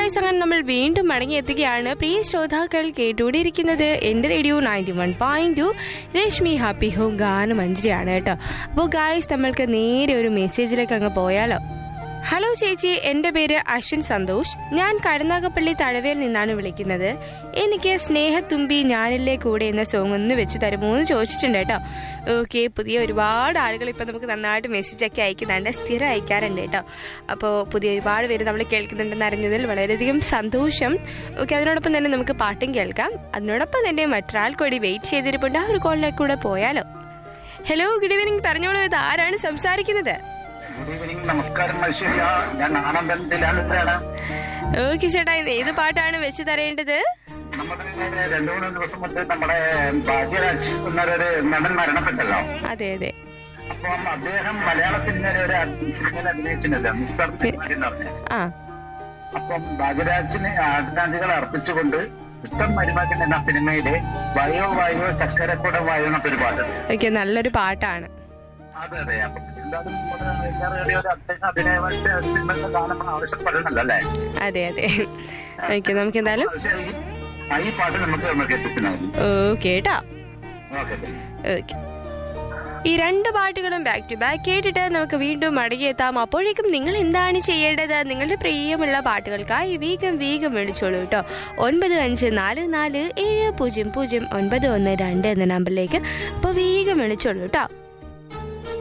guys അങ്ങനെ നമ്മൾ വീണ്ടും മടങ്ങിയെത്തുകയാണ് പ്രിയ ശ്രോതാക്കൾ കേട്ടുകൊണ്ടിരിക്കുന്നത് എൻ്റെ radio ninety one point two Rashmi happy home ഗാനമഞ്ജരിയാണ് കേട്ടോ അപ്പോൾ ഗായ്സ് നമ്മൾക്ക് നേരെ ഒരു മെസ്സേജിലേക്ക് അങ്ങ് പോയാലോ ഹലോ ചേച്ചി എൻ്റെ പേര് അശ്വിൻ സന്തോഷ് ഞാൻ കരുനാഗപ്പള്ളി തഴവയിൽ നിന്നാണ് വിളിക്കുന്നത് എനിക്ക് സ്നേഹത്തുമ്പി ഞാനില്ലേ കൂടെ എന്ന സോങ് ഒന്ന് വെച്ച് തരുമോ എന്ന് ചോദിച്ചിട്ടുണ്ട് കേട്ടോ ഓക്കെ പുതിയ ഒരുപാട് ആളുകൾ ഇപ്പം നമുക്ക് നന്നായിട്ട് മെസ്സേജൊക്കെ അയക്കുന്നുണ്ട് സ്ഥിരം അയക്കാറുണ്ട് കേട്ടോ അപ്പോൾ പുതിയ ഒരുപാട് പേര് നമ്മൾ കേൾക്കുന്നുണ്ടെന്ന് അറിഞ്ഞതിൽ വളരെയധികം സന്തോഷം ഓക്കെ അതിനോടൊപ്പം തന്നെ നമുക്ക് പാട്ടും കേൾക്കാം അതിനോടൊപ്പം തന്നെ മറ്റൊരാൾ കൂടി വെയിറ്റ് ചെയ്തിരിപ്പുണ്ട് ആ ഒരു കോളിലേക്ക് കൂടെ പോയാലോ ഹലോ ഗുഡ് ഈവനിങ് പറഞ്ഞോളൂ ഇത് ആരാണ് സംസാരിക്കുന്നത് ഗുഡ് ഈവനിങ് നമസ്കാരം ഐശ്വര്യ ഞാൻ ആനന്ദത്തിലാണ് ഓക്കെ ചേട്ടാ ഇന്ന് ഏത് പാട്ടാണ് വെച്ച് തരേണ്ടത് നമ്മുടെ രണ്ടു മൂന്ന് ദിവസം മുമ്പ് നമ്മുടെ ഭാഗ്യരാജ് എന്നൊരു നടൻ മരണപ്പെട്ടല്ലോ അതെ അതെ അപ്പം അദ്ദേഹം മലയാള സിനിമയിലെ ഒരു അ- സിനിമയിൽ അഭിനയിച്ചിട്ടുണ്ട് മിസ്റ്റർ തിരുമാരി എന്ന് പറഞ്ഞു ആ അപ്പം ഭാഗ്യരാജിന് ആദരാഞ്ജലികൾ അർപ്പിച്ചുകൊണ്ട് മിസ്റ്റർ മരുമകൻ എന്ന സിനിമയിലെ വയോ വയോ ചക്കരക്കൂട വായോ എന്ന ഒരു പാട്ടുണ്ട് ഓക്കെ നല്ലൊരു പാട്ടാണ് അതെ അതെ അപ്പം എന്തായാലും നമ്മുടെ എല്ലാ റേഡിയോ അദ്ദേഹം അഭിനയത്തെ സിനിമയുടെ ഗാനം ആവശ്യപ്പെടണല്ലോ അല്ലേ അതെ അതെ ഓക്കെ നമുക്ക് എന്തായാലും പക്ഷേ ഈ- ആ, ഈ പാട്ട് നമുക്ക് നമുക്ക് എത്തിച്ചിട്ടുണ്ടായിരുന്നു ഓക്കെ കേട്ടോ ഓക്കെ ഓക്കെ ഈ രണ്ട് പാട്ടുകളും ബാക്ക് ടു ബാക്ക് കേട്ടിട്ട് നമുക്ക് വീണ്ടും മടങ്ങിയെത്താം അപ്പോഴേക്കും നിങ്ങൾ എന്താണ് ചെയ്യേണ്ടത് നിങ്ങളുടെ പ്രിയമുള്ള പാട്ടുകൾക്കായി വേഗം വേഗം വിളിച്ചോളൂ കേട്ടോ ഒൻപത് അഞ്ച് നാല് നാല് ഏഴ് പൂജ്യം പൂജ്യം ഒൻപത് ഒന്ന് രണ്ട് എന്ന നമ്പറിലേക്ക് അപ്പോൾ വേഗം വിളിച്ചോളൂ കേട്ടോ